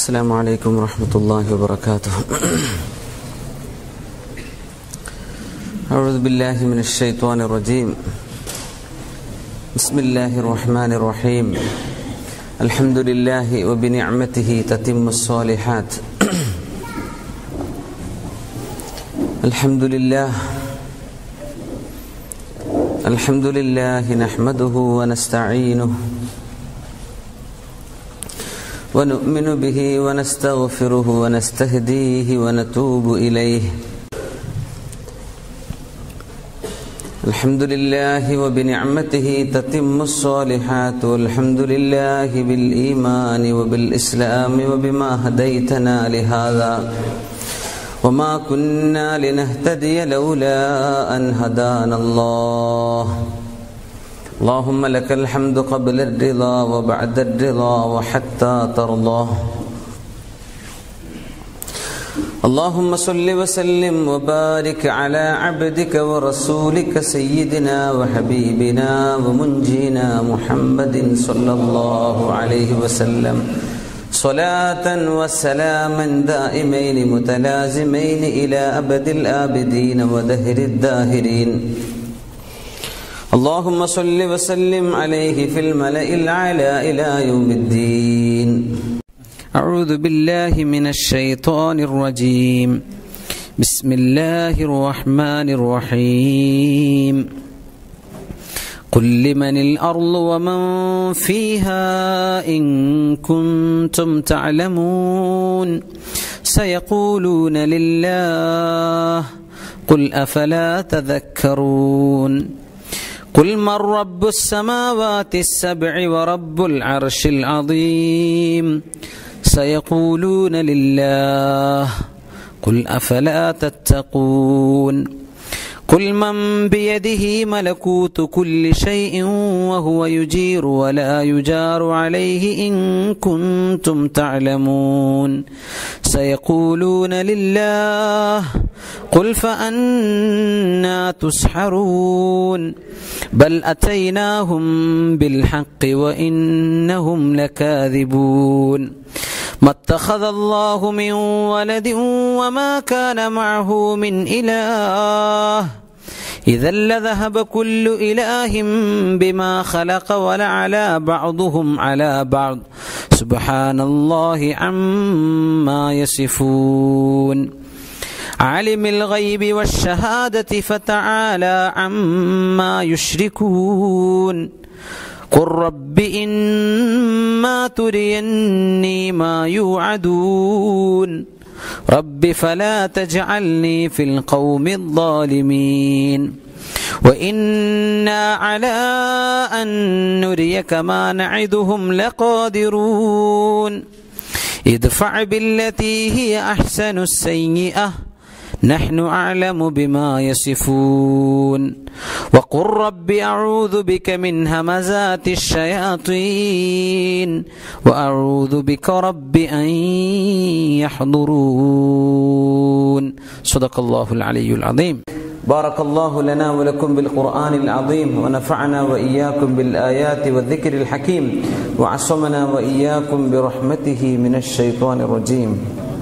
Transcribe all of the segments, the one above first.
السلام عليكم ورحمة الله وبركاته أعوذ بالله من الشيطان الرجيم بسم الله الرحمن الرحيم الحمد لله وبنعمته تتم الصالحات الحمد لله الحمد لله نحمده ونستعينه ونؤمن به ونستغفره ونستهديه ونتوب إليه الحمد لله وبنعمته تتم الصالحات والحمد لله بالإيمان وبالإسلام وبما هديتنا لهذا وما كنا لنهتدي لولا أن هدانا الله اللهم لك الحمد قبل الرضا وبعد الرضا وحتى ترضى اللهم صل وسلم وبارك على عبدك ورسولك سيدنا وحبيبنا ومنجينا محمد صلى الله عليه وسلم صلاة وسلاما دائمين متلازمين إلى أبد الآبدين ودهر الداهرين اللهم صل وسلم عليه في الملأ الأعلى إلى يوم الدين أعوذ بالله من الشيطان الرجيم بسم الله الرحمن الرحيم قل لمن الأرض ومن فيها إن كنتم تعلمون سيقولون لله قل أفلا تذكرون قل من رب السماوات السبع ورب العرش العظيم سيقولون لله قل افلا تتقون قل من بيده ملكوت كل شيء وهو يجير ولا يجار عليه ان كنتم تعلمون سيقولون لله قل فأنا تسحرون بل أتيناهم بالحق وإنهم لكاذبون ما اتخذ الله من ولد وما كان معه من إله إذا لذهب كل إله بما خلق ولعلى بعضهم على بعض سبحان الله عما يصفون عالم الغيب والشهادة فتعالى عما يشركون قل رب إما تريني ما يوعدون رب فلا تجعلني في القوم الظالمين وإنا على أن نريك ما نعدهم لقادرون ادفع بالتي هي أحسن السيئة نحن أعلم بما يصفون وقل رب أعوذ بك من همزات الشياطين وأعوذ بك رب أن يحضرون صدق الله العلي العظيم بارك الله لنا ولكم بالقرآن العظيم ونفعنا وإياكم بالآيات والذكر الحكيم وعصمنا وإياكم برحمته من الشيطان الرجيم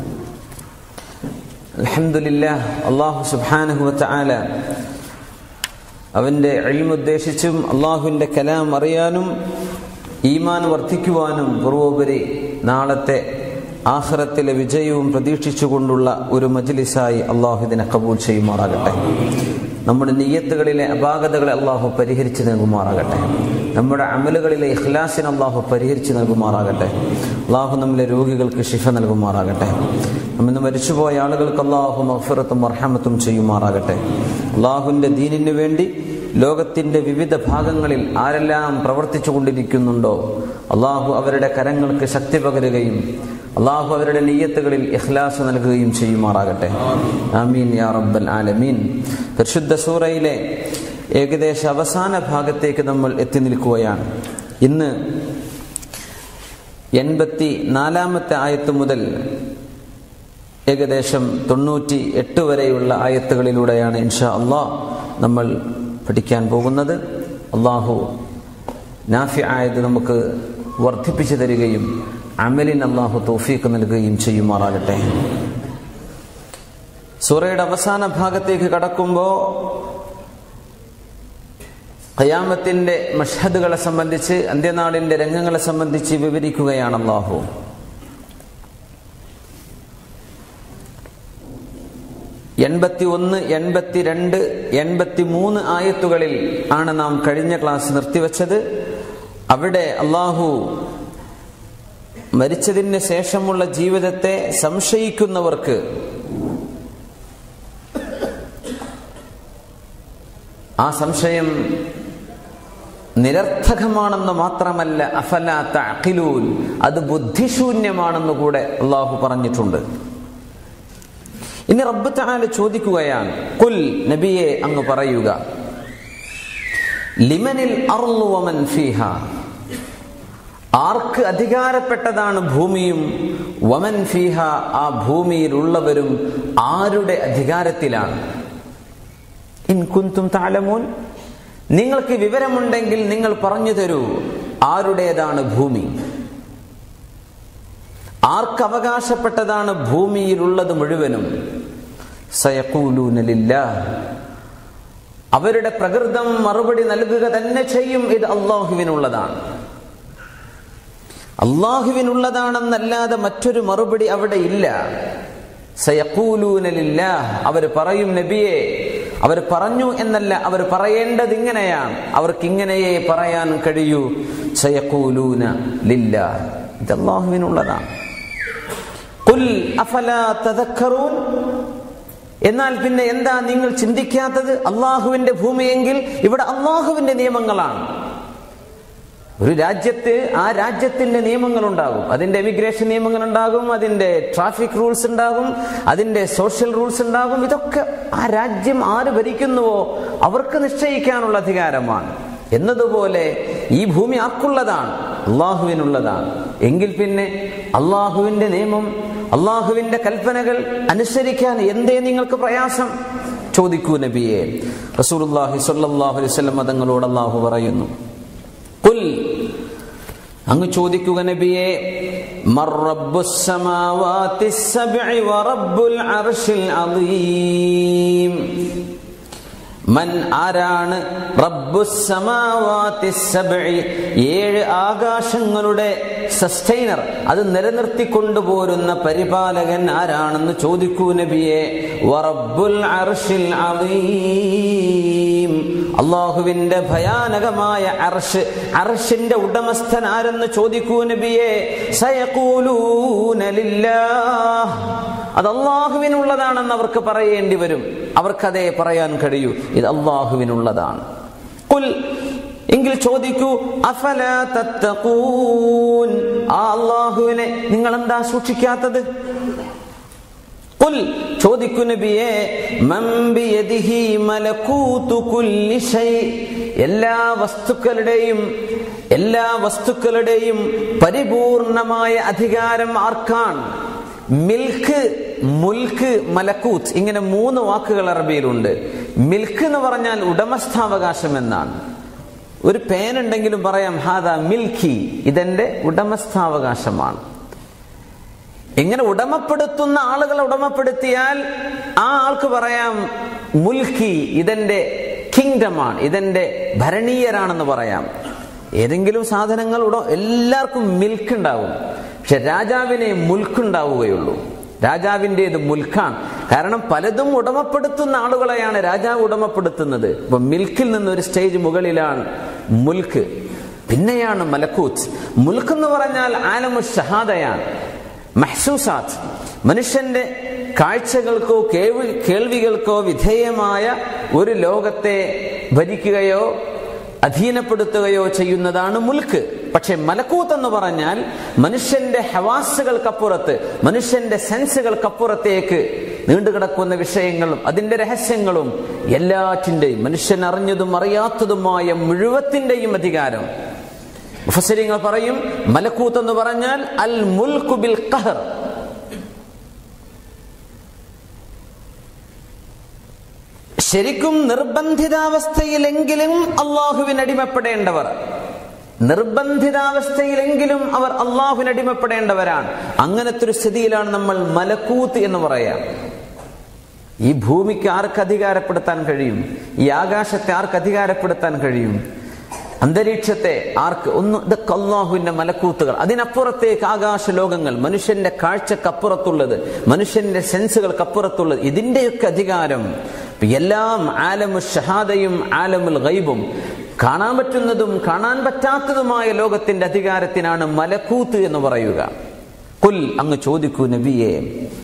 അലഹമില്ല അള്ളാഹു സുബാനഹുവല അവൻ്റെ എളിമുദ്ദേശിച്ചും അള്ളാഹുവിൻ്റെ കലാം അറിയാനും ഈമാൻ വർദ്ധിക്കുവാനും പൂർവോപരി നാളത്തെ ആഹ്റത്തിലെ വിജയവും പ്രതീക്ഷിച്ചുകൊണ്ടുള്ള ഒരു മജ്ലിസായി അള്ളാഹു ഇതിനെ കബൂൽ ചെയ്യുമാറാകട്ടെ നമ്മുടെ നീയത്തുകളിലെ അപാകതകളെ അള്ളാഹു പരിഹരിച്ചു നൽകുമാറാകട്ടെ നമ്മുടെ അമലുകളിലെ ഇഖ്ലാസിന് അള്ളാഹു പരിഹരിച്ചു നൽകുമാറാകട്ടെ അള്ളാഹു നമ്മളെ രോഗികൾക്ക് ശിഫ നൽകുമാറാകട്ടെ നമ്മിന്ന് മരിച്ചുപോയ ആളുകൾക്ക് അള്ളാഹു മഹഫിറത്തും അർഹമത്തും ചെയ്യുമാറാകട്ടെ അള്ളാഹുവിൻ്റെ ദീനിന് വേണ്ടി ലോകത്തിന്റെ വിവിധ ഭാഗങ്ങളിൽ ആരെല്ലാം പ്രവർത്തിച്ചു കൊണ്ടിരിക്കുന്നുണ്ടോ അള്ളാഹു അവരുടെ കരങ്ങൾക്ക് ശക്തി പകരുകയും അള്ളാഹു അവരുടെ നീയത്തുകളിൽ ഇഖ്ലാസ് നൽകുകയും ചെയ്യുമാറാകട്ടെ ആമീൻ യാ റബ്ബൽ ആലമീൻ പരിശുദ്ധ സൂറയിലെ ഏകദേശ അവസാന ഭാഗത്തേക്ക് നമ്മൾ എത്തി നിൽക്കുകയാണ് ഇന്ന് എൺപത്തി നാലാമത്തെ ആയത്ത് മുതൽ ഏകദേശം തൊണ്ണൂറ്റി എട്ട് വരെയുള്ള ആയത്തുകളിലൂടെയാണ് ഇൻഷാ അള്ളാഹ് നമ്മൾ പഠിക്കാൻ പോകുന്നത് അള്ളാഹു നാഫി ആയത് നമുക്ക് വർദ്ധിപ്പിച്ചു തരികയും അമലിന് അള്ളാഹു തോഫീക്ക് നൽകുകയും ചെയ്യുമാറാകട്ടെ സൂറയുടെ അവസാന ഭാഗത്തേക്ക് കടക്കുമ്പോൾ ഖയാമത്തിന്റെ മഷഹദുകളെ സംബന്ധിച്ച് അന്ത്യനാടിന്റെ രംഗങ്ങളെ സംബന്ധിച്ച് വിവരിക്കുകയാണ് അള്ളാഹു എൺപത്തി ഒന്ന് എൺപത്തി രണ്ട് എൺപത്തി മൂന്ന് ആയത്തുകളിൽ ആണ് നാം കഴിഞ്ഞ ക്ലാസ് നിർത്തിവെച്ചത് അവിടെ അള്ളാഹു മരിച്ചതിന് ശേഷമുള്ള ജീവിതത്തെ സംശയിക്കുന്നവർക്ക് ആ സംശയം നിരർത്ഥകമാണെന്ന് മാത്രമല്ല അഫലാത്ത അഖിലൂൻ അത് ബുദ്ധിശൂന്യമാണെന്ന് കൂടെ അള്ളാഹു പറഞ്ഞിട്ടുണ്ട് ഇനി റബ്ബ് താല ചോദിക്കുകയാണ് കുൽ നബിയെ അങ്ങ് പറയുക ലിമനിൽ അർലുവമൻ ഫീഹ ആർക്ക് അധികാരപ്പെട്ടതാണ് ഭൂമിയും വമൻ ഫീഹ ആ ഭൂമിയിലുള്ളവരും ആരുടെ അധികാരത്തിലാണ് ഇൻ കുന്തും താലമൂൻ നിങ്ങൾക്ക് വിവരമുണ്ടെങ്കിൽ നിങ്ങൾ പറഞ്ഞു തരൂ ആരുടേതാണ് ഭൂമി ആർക്ക് അവകാശപ്പെട്ടതാണ് ഭൂമിയിലുള്ളത് മുഴുവനും സയക്കൂലൂനലില്ല അവരുടെ പ്രകൃതം മറുപടി നൽകുക തന്നെ ചെയ്യും ഇത് അള്ളാഹുവിനുള്ളതാണ് അള്ളാഹുവിനുള്ളതാണെന്നല്ലാതെ മറ്റൊരു മറുപടി അവിടെ ഇല്ല സയക്കൂലൂനലില്ല അവർ പറയും നബിയെ അവർ പറഞ്ഞു എന്നല്ല അവർ പറയേണ്ടത് ഇങ്ങനെയാണ് അവർക്ക് ഇങ്ങനെയേ പറയാൻ കഴിയൂ സയക്കൂലൂന ലില്ല ഇത് അള്ളാഹുവിനുള്ളതാണ് കുൽ അഫലാ തദക്കറൂൻ എന്നാൽ പിന്നെ എന്താ നിങ്ങൾ ചിന്തിക്കാത്തത് അള്ളാഹുവിന്റെ ഭൂമിയെങ്കിൽ ഇവിടെ അള്ളാഹുവിന്റെ നിയമങ്ങളാണ് ഒരു രാജ്യത്ത് ആ രാജ്യത്തിന്റെ നിയമങ്ങൾ ഉണ്ടാകും അതിന്റെ എമിഗ്രേഷൻ നിയമങ്ങൾ ഉണ്ടാകും അതിന്റെ ട്രാഫിക് റൂൾസ് ഉണ്ടാകും അതിന്റെ സോഷ്യൽ റൂൾസ് ഉണ്ടാകും ഇതൊക്കെ ആ രാജ്യം ആര് ഭരിക്കുന്നുവോ അവർക്ക് നിശ്ചയിക്കാനുള്ള അധികാരമാണ് എന്നതുപോലെ ഈ ഭൂമി ആർക്കുള്ളതാണ് അള്ളാഹുവിനുള്ളതാണ് എങ്കിൽ പിന്നെ അള്ളാഹുവിന്റെ നിയമം അള്ളാഹുവിന്റെ കൽപ്പനകൾ അനുസരിക്കാൻ എന്തേ നിങ്ങൾക്ക് പ്രയാസം ചോദിക്കൂ നബിയെ റസൂലുള്ളാഹി സ്വല്ലല്ലാഹു അലൈഹി വസല്ലം മതങ്ങളോട് അള്ളാഹു പറയുന്നു കുൽ അങ്ങ് ചോദിക്കുക നബിയെ മർ റബ്ബുസ് സമാവാതിസ് സബ്ഇ വറബ്ബുൽ അർശിൽ അളീം മൻ ആരാണ് റബ്ബുസ് സമാവാതിസ് സബ്ഇ ഏഴ് ആകാശങ്ങളുടെ സസ്റ്റൈനർ അത് നിലനിർത്തിക്കൊണ്ടുപോരുന്ന പരിപാലകൻ ആരാണെന്ന് ചോദിക്കൂ നബിയെ വറബ്ബുൽ അർശിൽ അളീം അള്ളാഹുവിന്റെ ഭയാനകമായ അർഷ് അർഷിന്റെ ഉടമസ്ഥൻ ആരെന്ന് ചോദിക്കൂ നബിയെ സയഖൂലൂനലില്ലാഹ് അത് അള്ളാഹുവിനുള്ളതാണെന്ന് അവർക്ക് പറയേണ്ടി വരും അവർക്കതേ പറയാൻ കഴിയൂ ഇത് അള്ളാഹുവിനുള്ളതാണ് കുൽ എങ്കിൽ ചോദിക്കൂ അഫല തത്തഖൂൻ ആ അള്ളാഹുവിനെ നിങ്ങൾ എന്താ സൂക്ഷിക്കാത്തത് കുൽ ചോദിക്കു നബിയെ മൻ ബിയദിഹി മലകൂതു കുല്ലി ഷൈ എല്ലാ വസ്തുക്കളുടെയും എല്ലാ വസ്തുക്കളുടെയും പരിപൂർണമായ അധികാരം ആർക്കാണ് മിൽക്ക് മുൽക്ക് മലക്കൂത്ത് ഇങ്ങനെ മൂന്ന് വാക്കുകൾ അറബിയിലുണ്ട് മിൽക്ക് എന്ന് പറഞ്ഞാൽ ഉടമസ്ഥാവകാശം എന്നാണ് ഒരു പേൻ ഉണ്ടെങ്കിലും പറയാം ഹാദ മിൽക്കി ഇതെന്റെ ഉടമസ്ഥാവകാശമാണ് ഇങ്ങനെ ഉടമപ്പെടുത്തുന്ന ആളുകളെ ഉടമപ്പെടുത്തിയാൽ ആ ആൾക്ക് പറയാം മുൽക്കി ഇതെന്റെ കിങ്ഡമാണ് ഇതെന്റെ ഭരണീയരാണെന്ന് പറയാം ഏതെങ്കിലും സാധനങ്ങൾ ഉട എല്ലാവർക്കും മിൽക്ക് ഉണ്ടാവും പക്ഷെ രാജാവിനെ മുൽക്കുണ്ടാവുകയുള്ളൂ രാജാവിൻ്റെത് മുൽക്കാണ് കാരണം പലതും ഉടമപ്പെടുത്തുന്ന ആളുകളെയാണ് രാജാവ് ഉടമപ്പെടുത്തുന്നത് ഇപ്പൊ മിൽക്കിൽ നിന്ന് ഒരു സ്റ്റേജ് മുകളിലാണ് മുൽക്ക് പിന്നെയാണ് മലക്കൂത്ത് മുൽക്ക് എന്ന് പറഞ്ഞാൽ ആലമു ഷഹാദയാണ് മഹ്സൂസാത്ത് മനുഷ്യന്റെ കാഴ്ചകൾക്കോ കേൾവി കേൾവികൾക്കോ വിധേയമായ ഒരു ലോകത്തെ ഭരിക്കുകയോ അധീനപ്പെടുത്തുകയോ ചെയ്യുന്നതാണ് മുൽക്ക് പക്ഷെ മലക്കൂത്ത് എന്ന് പറഞ്ഞാൽ മനുഷ്യന്റെ ഹവാസുകൾക്കപ്പുറത്ത് മനുഷ്യന്റെ സെൻസുകൾക്കപ്പുറത്തേക്ക് നീണ്ടുകിടക്കുന്ന വിഷയങ്ങളും അതിന്റെ രഹസ്യങ്ങളും എല്ലാറ്റിൻ്റെയും മനുഷ്യൻ അറിഞ്ഞതും അറിയാത്തതുമായ മുഴുവത്തിന്റെയും അധികാരം മുഫസരിങ്ങൾ പറയും മലക്കൂത്ത് എന്ന് പറഞ്ഞാൽ അൽ മുൽക്കു ബിൽ ഖഹർ ശരിക്കും നിർബന്ധിതാവസ്ഥയിലെങ്കിലും അള്ളാഹുവിന് അടിമപ്പെടേണ്ടവർ നിർബന്ധിതാവസ്ഥയിലെങ്കിലും അവർ അള്ളാഹുവിന് അടിമപ്പെടേണ്ടവരാണ് അങ്ങനത്തെ ഒരു സ്ഥിതിയിലാണ് നമ്മൾ മലക്കൂത്ത് എന്ന് പറയാം ഈ ഭൂമിക്ക് ആർക്ക് അധികാരപ്പെടുത്താൻ കഴിയും ഈ ആകാശത്തെ ആർക്ക് അധികാരപ്പെടുത്താൻ കഴിയും അന്തരീക്ഷത്തെ ആർക്ക് ഒന്ന് ഇതൊക്കെ അള്ളാഹുവിന്റെ മലക്കൂത്തുകൾ അതിനപ്പുറത്തേക്ക് ആകാശ ലോകങ്ങൾ മനുഷ്യന്റെ കാഴ്ചക്കപ്പുറത്തുള്ളത് മനുഷ്യന്റെ സെൻസുകൾക്കപ്പുറത്തുള്ളത് ഇതിന്റെയൊക്കെ അധികാരം എല്ലാം ആലമു ഷഹാദയും ആലമുൽ ഗൈബും കാണാൻ പറ്റുന്നതും കാണാൻ പറ്റാത്തതുമായ ലോകത്തിന്റെ അധികാരത്തിനാണ് മലക്കൂത്ത് എന്ന് പറയുക കുൽ അങ്ങ് ചോദിക്കൂ നബിയെ